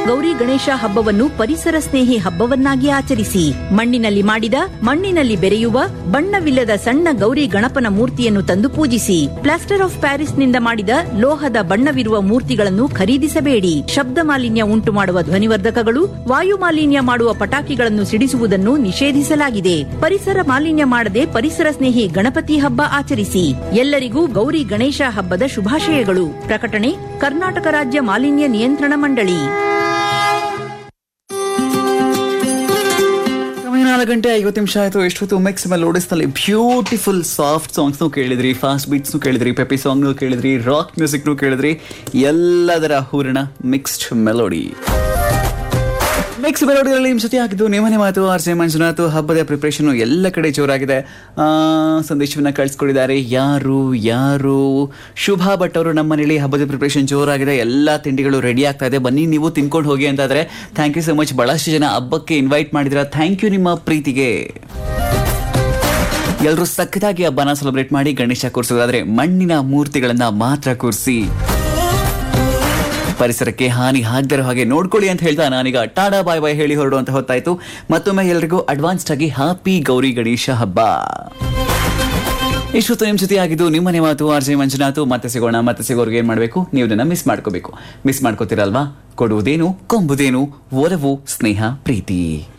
ಗೌರಿ ಗಣೇಶ ಹಬ್ಬವನ್ನು ಪರಿಸರ ಸ್ನೇಹಿ ಹಬ್ಬವನ್ನಾಗಿ ಆಚರಿಸಿ ಮಣ್ಣಿನಲ್ಲಿ ಮಾಡಿದ ಮಣ್ಣಿನಲ್ಲಿ ಬೆರೆಯುವ ಬಣ್ಣವಿಲ್ಲದ ಸಣ್ಣ ಗೌರಿ ಗಣಪನ ಮೂರ್ತಿಯನ್ನು ತಂದು ಪೂಜಿಸಿ ಪ್ಲಾಸ್ಟರ್ ಆಫ್ ಪ್ಯಾರಿಸ್ನಿಂದ ಮಾಡಿದ ಲೋಹದ ಬಣ್ಣವಿರುವ ಮೂರ್ತಿಗಳನ್ನು ಖರೀದಿಸಬೇಡಿ ಶಬ್ದ ಮಾಲಿನ್ಯ ಉಂಟು ಮಾಡುವ ಧ್ವನಿವರ್ಧಕಗಳು ವಾಯು ಮಾಲಿನ್ಯ ಮಾಡುವ ಪಟಾಕಿಗಳನ್ನು ಸಿಡಿಸುವುದನ್ನು ನಿಷೇಧಿಸಲಾಗಿದೆ ಪರಿಸರ ಮಾಲಿನ್ಯ ಮಾಡದೆ ಪರಿಸರ ಸ್ನೇಹಿ ಗಣಪತಿ ಹಬ್ಬ ಆಚರಿಸಿ ಎಲ್ಲರಿಗೂ ಗೌರಿ ಗಣೇಶ ಹಬ್ಬದ ಶುಭಾಶಯಗಳು ಪ್ರಕಟಣೆ ಕರ್ನಾಟಕ ರಾಜ್ಯ ಮಾಲಿನ್ಯ ನಿಯಂತ್ರಣ ಮಂಡಳಿ ಸಮಯ ನಾಲ್ಕು ಗಂಟೆ ಐವತ್ತು ನಿಮಿಷ ಆಯಿತು ಎಷ್ಟೊತ್ತು ಮಿಕ್ಸ್ ಮೇಲೆ ಓಡಿಸ್ನಲ್ಲಿ ಬ್ಯೂಟಿಫುಲ್ ಸಾಫ್ಟ್ ಸಾಂಗ್ಸ್ನು ಕೇಳಿದ್ರಿ ಫಾಸ್ಟ್ ಬೀಟ್ಸ್ನು ಕೇಳಿದ್ರಿ ಪೆಪಿ ಸಾಂಗ್ನು ಕೇಳಿದ್ರಿ ರಾಕ್ ಮ್ಯೂಸಿಕ್ನು ಕೇಳಿದ್ರಿ ಎಲ್ಲದರ ಹೂರಣ ಮಿಕ್ಸ್ಡ್ ಮೆಲೋಡಿ ಮಿಕ್ಸ್ ಮೆಲೋಡಿಯಲ್ಲಿ ನಿಮ್ಮ ಜೊತೆ ಆಗಿದ್ದು ನಿಮ್ಮನೆ ಮಾತು ಆರ್ ಜೆ ಮಂಜುನಾಥ್ ಹಬ್ಬದ ಪ್ರಿಪ್ರೇಷನ್ ಎಲ್ಲ ಕಡೆ ಜೋರಾಗಿದೆ ಆ, ಸಂದೇಶವನ್ನ ಕಳಿಸ್ಕೊಟ್ಟಿದ್ದಾರೆ ಯಾರು ಯಾರು ಶುಭಾ ಭಟ್ ಅವರು ನಮ್ಮ ಮನೇಲಿ ಹಬ್ಬದ ಪ್ರಿಪ್ರೇಷನ್ ಜೋರಾಗಿದೆ ಎಲ್ಲ ತಿಂಡಿಗಳು ರೆಡಿ ಆಗ್ತಾ ಇದೆ ಬನ್ನಿ ನೀವು ತಿನ್ಕೊಂಡು ಹೋಗಿ ಅಂತಾದ್ರೆ ಥ್ಯಾಂಕ್ ಯು ಸೊ ಮಚ್ ಬಹಳಷ್ಟು ಜನ ಹಬ್ಬಕ್ಕೆ ಇನ್ವೈಟ್ ಮಾಡಿದಿರ ಥ್ಯಾಂಕ್ ಯು ನಿಮ್ಮ ಪ್ರೀತಿಗೆ ಎಲ್ಲರೂ ಸಖತ್ತಾಗಿ ಹಬ್ಬನ ಸೆಲೆಬ್ರೇಟ್ ಮಾಡಿ ಗಣೇಶ ಕೂರಿಸೋದಾದ್ರೆ ಮಣ್ಣಿನ ಮೂರ್ತಿಗಳನ್ನ ಮಾತ್ರ ಕೂರಿಸಿ ಪರಿಸರಕ್ಕೆ ಹಾನಿ ಆಗದಿರೋ ಹಾಗೆ ನೋಡ್ಕೊಳ್ಳಿ ಅಂತ ಹೇಳ್ತಾ ನಾನೀಗ ಟಾಡಾ ಬಾಯ್ ಬಾಯ್ ಹೇಳಿ ಹೊರಡುವಂತ ಹೊತ್ತಾಯ್ತು ಮತ್ತೊಮ್ಮೆ ಎಲ್ರಿಗೂ ಅಡ್ವಾನ್ಸ್ಡ್ ಆಗಿ ಹ್ಯಾಪಿ ಗೌರಿ ಗಣೇಶ ಹಬ್ಬ ಇಷ್ಟೊತ್ತು ನಿಮ್ಮ ಜೊತೆ ಆಗಿದ್ದು ನಿಮ್ಮನೆ ಮಾತು ಆರ್ ಜೆ ಮಂಜುನಾಥ್ ಮತ್ತೆ ಸಿಗೋಣ ಮತ್ತೆ ಸಿಗೋರ್ಗೆ ಏನ್ ಮಾಡಬೇಕು ನೀವು ಇದನ್ನ ಮಿಸ್ ಮಾಡ್ಕೋಬೇಕು ಮಿಸ್ ಮಾಡ್ಕೋತೀರಲ್ವಾ ಕೊಡುವುದೇನು ಕೊಂಬುದೇನು ಒಲವು ಸ್ನೇಹ ಪ್ರೀತಿ